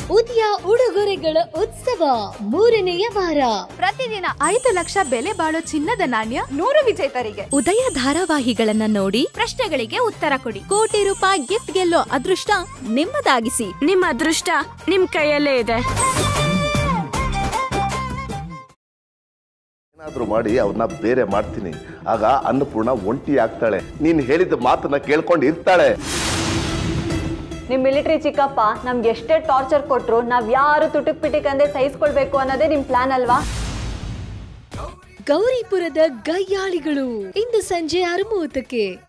ಉದಯ ಉಡುಗೊರೆಗಳ ಉತ್ಸವ ಮೂರನೆಯ ವಾರ ಪ್ರತಿದಿನ ಐದು ಲಕ್ಷ ಬೆಲೆ ಬಾಳೋ ಚಿನ್ನದ ನಾಣ್ಯ ನೂರು ವಿಜೇತರಿಗೆ ಉದಯ ಧಾರಾವಾಹಿಗಳನ್ನ ನೋಡಿ ಪ್ರಶ್ನೆಗಳಿಗೆ ಉತ್ತರ ಕೊಡಿ ಕೋಟಿ ರೂಪಾಯಿ ಗಿಫ್ಟ್ ಗೆಲ್ಲೋ ಅದೃಷ್ಟ ನಿಮ್ಮದಾಗಿಸಿ ನಿಮ್ಮ ಅದೃಷ್ಟ ನಿಮ್ ಕೈಯಲ್ಲೇ ಇದೆ ಏನಾದ್ರೂ ಮಾಡಿ ಅವ್ರನ್ನ ಬೇರೆ ಮಾಡ್ತೀನಿ ಆಗ ಅನ್ನಪೂರ್ಣ ಒಂಟಿ ಆಗ್ತಾಳೆ ನೀನ್ ಹೇಳಿದ ಮಾತನ್ನ ಕೇಳ್ಕೊಂಡು ಇರ್ತಾಳೆ ನಿಮ್ ಮಿಲಿಟರಿ ಚಿಕ್ಕಪ್ಪ ನಮ್ಗೆ ಎಷ್ಟೇ ಟಾರ್ಚರ್ ಕೊಟ್ರು ನಾವ್ ಯಾರು ತುಟುಕ್ ಪಿಟಿಕ್ ಅಂದೆ ಸಹಿಸ್ಕೊಳ್ಬೇಕು ಅನ್ನೋದೇ ನಿಮ್ ಪ್ಲಾನ್ ಅಲ್ವಾ ಗೌರಿಪುರದ ಗಯ್ಯಾಳಿಗಳು ಇಂದು ಸಂಜೆ ಆರು ಮೂವತ್ತಕ್ಕೆ